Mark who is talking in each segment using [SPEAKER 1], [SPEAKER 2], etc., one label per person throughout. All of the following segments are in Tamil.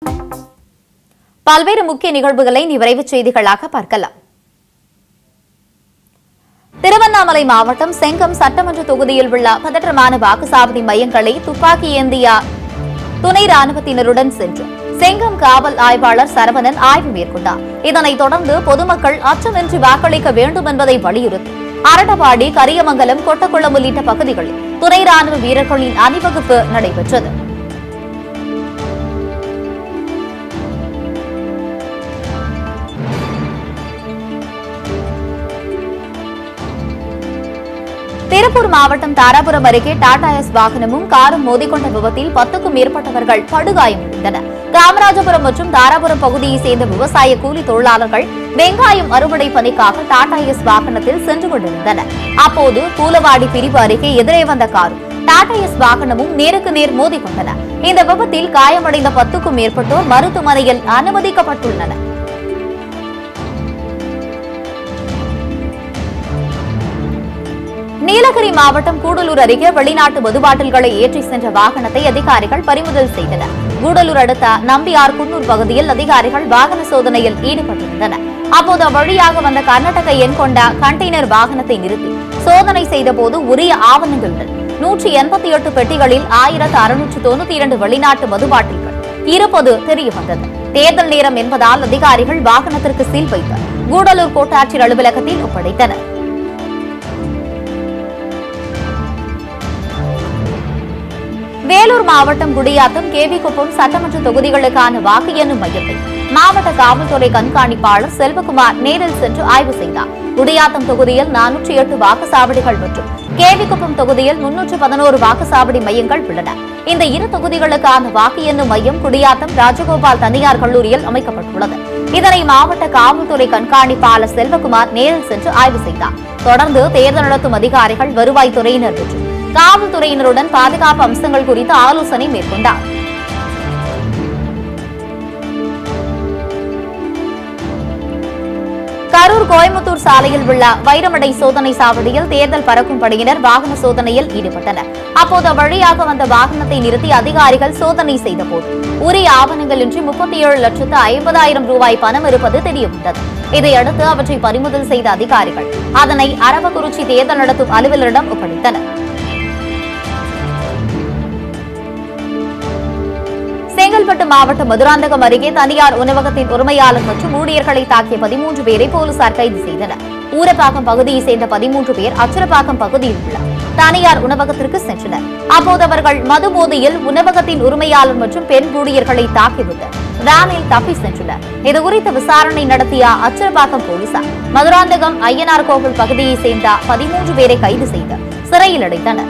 [SPEAKER 1] பல்வேறு முக்கிய நிகழ்வுகளை நீ விரைவுச் செய்திகளாக பார்க்கலாம் திருவண்ணாமலை மாவட்டம் செங்கம் சட்டமன்ற தொகுதியில் உள்ள பதற்றமான வாக்குச்சாவடி மையங்களை துப்பாக்கி ஏந்திய துணை ராணுவத்தினருடன் சென்று செங்கம் காவல் ஆய்வாளர் சரவணன் ஆய்வு மேற்கொண்டார் இதனைத் தொடர்ந்து பொதுமக்கள் அச்சமின்றி வாக்களிக்க வேண்டும் என்பதை வலியுறுத்தி அரட்டபாடி கரியமங்கலம் கொட்டக்குளம் உள்ளிட்ட பகுதிகளில் துணை ராணுவ வீரர்களின் அணிவகுப்பு நடைபெற்றது திருப்பூர் மாவட்டம் தாராபுரம் அருகே டாடா எஸ் வாகனமும் காரும் மோதிக்கொண்ட விபத்தில் பத்துக்கும் மேற்பட்டவர்கள் படுகாயமடைந்தனர் காமராஜபுரம் மற்றும் தாராபுரம் பகுதியைச் சேர்ந்த விவசாய கூலி தொழிலாளர்கள் வெங்காயம் அறுவடை பணிக்காக டாடா எஸ் வாகனத்தில் சென்று கொண்டிருந்தனர் அப்போது பூலவாடி பிரிவு அருகே எதிரே வந்த காரும் டாடா எஸ் வாகனமும் நேருக்கு நேர் மோதிக்கொண்டன இந்த விபத்தில் காயமடைந்த பத்துக்கும் மேற்பட்டோர் மருத்துவமனையில் அனுமதிக்கப்பட்டுள்ளனர் நீலகிரி மாவட்டம் கூடலூர் அருகே வெளிநாட்டு மதுபாட்டில்களை ஏற்றி சென்ற வாகனத்தை அதிகாரிகள் பறிமுதல் செய்தனர் கூடலூர் அடுத்த நம்பியார் குன்னூர் பகுதியில் அதிகாரிகள் வாகன சோதனையில் ஈடுபட்டிருந்தனர் அப்போது அவ்வழியாக வந்த கர்நாடக எண் கொண்ட கண்டெய்னர் வாகனத்தை நிறுத்தி சோதனை செய்தபோது உரிய ஆவணங்களுடன் நூற்றி எண்பத்தி எட்டு பெட்டிகளில் ஆயிரத்து அறுநூற்று தொண்ணூத்தி இரண்டு வெளிநாட்டு மதுபாட்டில்கள் இருப்பது தெரியவந்தது தேர்தல் நேரம் என்பதால் அதிகாரிகள் வாகனத்திற்கு சீல் வைத்து கூடலூர் கோட்டாட்சியர் அலுவலகத்தில் ஒப்படைத்தனர் வேலூர் மாவட்டம் குடியாத்தம் கேவிக்குப்பம் சட்டமன்ற தொகுதிகளுக்கான வாக்கு எண்ணும் மையத்தை மாவட்ட காவல்துறை கண்காணிப்பாளர் செல்வகுமார் நேரில் சென்று ஆய்வு செய்தார் குடியாத்தம் தொகுதியில் நானூற்றி எட்டு வாக்குச்சாவடிகள் மற்றும் கேவிக்குப்பம் தொகுதியில் முன்னூற்று பதினோரு வாக்குச்சாவடி மையங்கள் உள்ளன இந்த இரு தொகுதிகளுக்கான வாக்கு எண்ணும் மையம் குடியாத்தம் ராஜகோபால் தனியார் கல்லூரியில் அமைக்கப்பட்டுள்ளது இதனை மாவட்ட காவல்துறை கண்காணிப்பாளர் செல்வகுமார் நேரில் சென்று ஆய்வு செய்தார் தொடர்ந்து தேர்தல் நடத்தும் அதிகாரிகள் வருவாய்த்துறையினர் மற்றும் காவல்துறையினருடன் பாதுகாப்பு அம்சங்கள் குறித்து ஆலோசனை மேற்கொண்டார் கரூர் கோயம்புத்தூர் சாலையில் உள்ள வைரமடை சோதனை சாவடியில் தேர்தல் பறக்கும் படையினர் வாகன சோதனையில் ஈடுபட்டனர் அப்போது அவ்வழியாக வந்த வாகனத்தை நிறுத்தி அதிகாரிகள் சோதனை செய்தபோது உரிய ஆவணங்களின்றி முப்பத்தி ஏழு லட்சத்து ஐம்பதாயிரம் ரூபாய் பணம் இருப்பது தெரியவந்தது இதையடுத்து அவற்றை பறிமுதல் செய்த அதிகாரிகள் அதனை அரவக்குறிச்சி தேர்தல் நடத்தும் அலுவலரிடம் ஒப்படைத்தனர் செங்கல்பட்டு மாவட்டம் மதுராந்தகம் அருகே தனியார் உணவகத்தின் உரிமையாளர் மற்றும் ஊழியர்களை தாக்கிய பதிமூன்று பேரை போலீசார் கைது செய்தனர் ஊரப்பாக்கம் பகுதியைச் சேர்ந்த பதிமூன்று பேர் அச்சுரப்பாக்கம் பகுதியில் உள்ள தனியார் உணவகத்திற்கு சென்றனர் அப்போது அவர்கள் மது போதையில் உணவகத்தின் உரிமையாளர் மற்றும் பெண் ஊழியர்களை தாக்கிவிட்டு வேனில் தப்பி சென்றனர் இதுகுறித்து விசாரணை நடத்திய அச்சுரப்பாக்கம் போலீசார் மதுராந்தகம் ஐயனார் கோவில் பகுதியைச் சேர்ந்த பதிமூன்று பேரை கைது செய்து சிறையில் அடைத்தனர்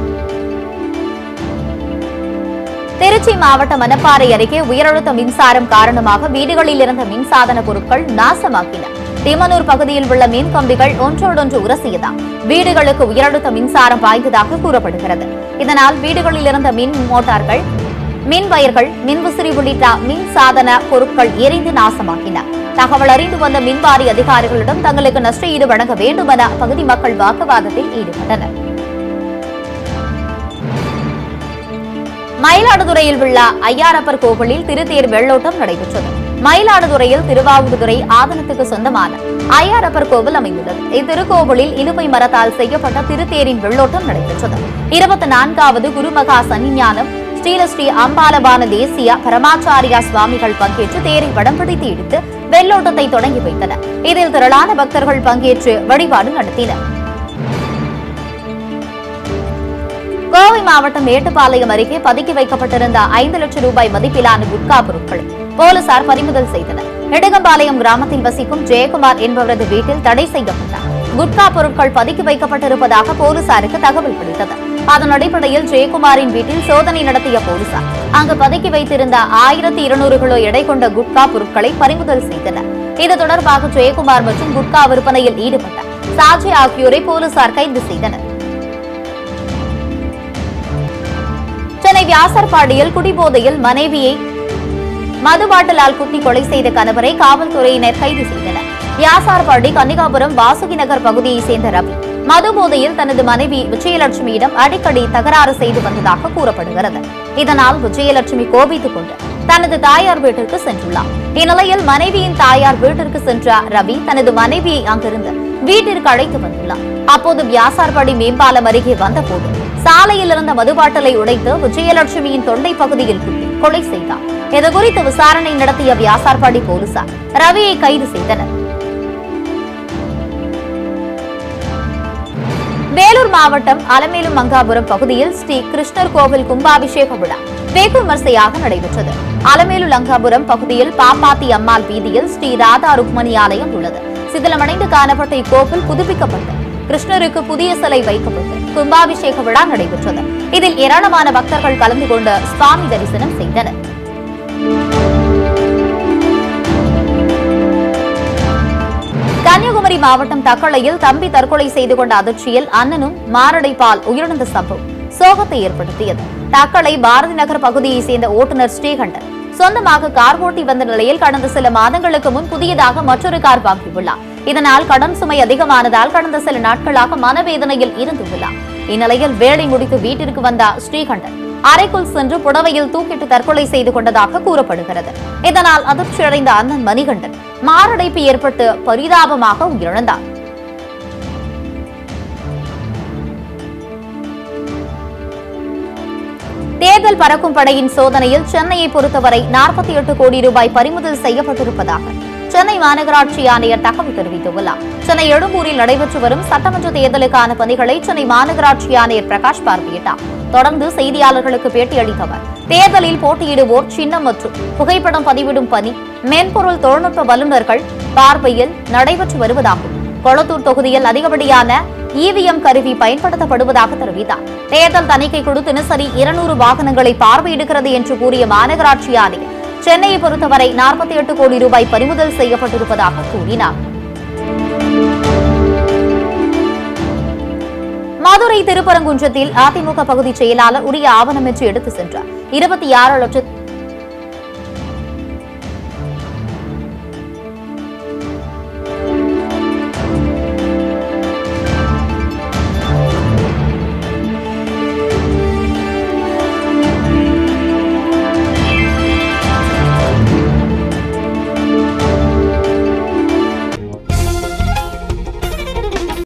[SPEAKER 1] திருச்சி மாவட்ட மணப்பாறை அருகே உயரழுத்த மின்சாரம் காரணமாக வீடுகளில் இருந்த மின்சாதன பொருட்கள் நாசமாக்கின திமனூர் பகுதியில் உள்ள மின் கம்பிகள் ஒன்றோடொன்று உரசியதால் வீடுகளுக்கு உயரழுத்த மின்சாரம் பாய்ந்ததாக கூறப்படுகிறது இதனால் வீடுகளில் இருந்த மின் மோட்டார்கள் மின் வயர்கள் மின்விசிறி உள்ளிட்ட மின் சாதன பொருட்கள் எரிந்து நாசமாக்கின தகவல் அறிந்து வந்த மின்வாரி அதிகாரிகளிடம் தங்களுக்கு நஷ்ட ஈடு வழங்க வேண்டும் என அப்பகுதி மக்கள் வாக்குவாதத்தில் ஈடுபட்டனர் மயிலாடுதுறையில் உள்ள ஐயாரப்பர் கோவிலில் திருத்தேர் வெள்ளோட்டம் நடைபெற்றது மயிலாடுதுறையில் திருவாவூர்துறை ஆதனத்துக்கு சொந்தமான ஐயாரப்பர் கோவில் அமைந்துள்ளது இத்திருக்கோவிலில் இலுப்பை மரத்தால் செய்யப்பட்ட திருத்தேரின் வெள்ளோட்டம் நடைபெற்றது இருபத்தி நான்காவது குருமகா சன்னிஞானம் ஸ்ரீலஸ்ரீ அம்பாலபான தேசிய பரமாச்சாரியா சுவாமிகள் பங்கேற்று தேரை வடம் பிடித்து இழுத்து வெள்ளோட்டத்தை தொடங்கி வைத்தனர் இதில் திரளான பக்தர்கள் பங்கேற்று வழிபாடு நடத்தினர் கோவை மாவட்டம் மேட்டுப்பாளையம் அருகே பதுக்கி வைக்கப்பட்டிருந்த ஐந்து லட்சம் ரூபாய் மதிப்பிலான குட்கா பொருட்களை போலீசார் பறிமுதல் செய்தனர் நெடுங்கம்பாளையம் கிராமத்தில் வசிக்கும் ஜெயக்குமார் என்பவரது வீட்டில் தடை செய்யப்பட்ட குட்கா பொருட்கள் பதுக்கி வைக்கப்பட்டிருப்பதாக போலீசாருக்கு தகவல் கிடைத்தது அதன் அடிப்படையில் ஜெயக்குமாரின் வீட்டில் சோதனை நடத்திய போலீசார் அங்கு பதுக்கி வைத்திருந்த ஆயிரத்தி இருநூறு கிலோ எடை கொண்ட குட்கா பொருட்களை பறிமுதல் செய்தனர் இது தொடர்பாக ஜெயக்குமார் மற்றும் குட்கா விற்பனையில் ஈடுபட்ட சாஜி ஆகியோரை போலீசார் கைது செய்தனர் சென்னை வியாசர்பாடியில் குடிபோதையில் மனைவியை மது பாட்டிலால் குத்தி கொலை செய்த கணவரை காவல்துறையினர் கைது செய்தனர் வியாசார்பாடி கன்னிகாபுரம் வாசுகி நகர் பகுதியைச் சேர்ந்த ரவி மது போதையில் தனது மனைவி விஜயலட்சுமியிடம் அடிக்கடி தகராறு செய்து வந்ததாக கூறப்படுகிறது இதனால் விஜயலட்சுமி கோபித்துக் கொண்டு தனது தாயார் வீட்டிற்கு சென்றுள்ளார் இந்நிலையில் மனைவியின் தாயார் வீட்டிற்கு சென்ற ரவி தனது மனைவியை அங்கிருந்து வீட்டிற்கு அழைத்து வந்துள்ளார் அப்போது வியாசார்படி மேம்பாலம் அருகே வந்தபோது சாலையில் இருந்த மதுபாட்டலை உடைத்து விஜயலட்சுமியின் தொண்டை பகுதியில் குத்தி கொலை செய்தார் இதுகுறித்து விசாரணை நடத்திய வியாசார்பாடி போலீசார் ரவியை கைது செய்தனர் வேலூர் மாவட்டம் அலமேலு மங்காபுரம் பகுதியில் ஸ்ரீ கிருஷ்ணர் கோவில் கும்பாபிஷேக விழா வெகு விமர்சையாக நடைபெற்றது அலமேலு லங்காபுரம் பகுதியில் பாப்பாத்தி அம்மாள் வீதியில் ஸ்ரீ ராதா ருக்மணி ஆலயம் உள்ளது சிதிலமடைந்து காணப்பட்ட இக்கோவில் புதுப்பிக்கப்பட்டு கிருஷ்ணருக்கு புதிய சிலை வைக்கப்பட்டு கும்பாபிஷேக விழா நடைபெற்றது இதில் ஏராளமான பக்தர்கள் கலந்து கொண்டு சுவாமி தரிசனம் செய்தனர் கன்னியாகுமரி மாவட்டம் தக்களையில் தம்பி தற்கொலை செய்து கொண்ட அதிர்ச்சியில் அண்ணனும் மாரடைப்பால் உயிரிழந்த சம்பவம் சோகத்தை ஏற்படுத்தியது தக்கலை பாரதி நகர் பகுதியைச் சேர்ந்த ஓட்டுநர் ஸ்ரீகண்டன் சொந்தமாக கார் ஓட்டி வந்த நிலையில் கடந்த சில மாதங்களுக்கு முன் புதியதாக மற்றொரு கார் வாங்கியுள்ளார் இதனால் கடன் சுமை அதிகமானதால் கடந்த சில நாட்களாக மனவேதனையில் இருந்துள்ளார் இந்நிலையில் வேலை முடித்து வீட்டிற்கு வந்த ஸ்ரீகண்டன் அறைக்குள் சென்று புடவையில் தூக்கிட்டு தற்கொலை செய்து கொண்டதாக கூறப்படுகிறது இதனால் அதிர்ச்சியடைந்த அண்ணன் மணிகண்டன் மாரடைப்பு ஏற்பட்டு பரிதாபமாக உயிரிழந்தார் தேர்தல் பறக்கும் படையின் சோதனையில் சென்னையை பொறுத்தவரை நாற்பத்தி எட்டு கோடி ரூபாய் பறிமுதல் செய்யப்பட்டிருப்பதாக சென்னை மாநகராட்சி ஆணையர் தகவல் தெரிவித்துள்ளார் சென்னை எழும்பூரில் நடைபெற்று வரும் சட்டமன்ற தேர்தலுக்கான பணிகளை சென்னை மாநகராட்சி ஆணையர் பிரகாஷ் பார்வையிட்டார் தொடர்ந்து செய்தியாளர்களுக்கு பேட்டியளித்த அவர் தேர்தலில் போட்டியிடுவோர் சின்னம் மற்றும் புகைப்படம் பதிவிடும் பணி மென்பொருள் தொழில்நுட்ப வல்லுநர்கள் பார்வையில் நடைபெற்று வருவதாகும் கொளத்தூர் தொகுதியில் அதிகப்படியான இவிஎம் கருவி பயன்படுத்தப்படுவதாக தெரிவித்தார் தேர்தல் தணிக்கை குழு தினசரி இருநூறு வாகனங்களை பார்வையிடுகிறது என்று கூறிய மாநகராட்சி ஆணையர் சென்னையை பொறுத்தவரை நாற்பத்தி எட்டு கோடி ரூபாய் பறிமுதல் செய்யப்பட்டிருப்பதாக கூறினார் மதுரை திருப்பரங்குன்றத்தில் அதிமுக பகுதி செயலாளர் உரிய ஆவணமின்றி எடுத்து சென்றார் இருபத்தி ஆறு லட்சம்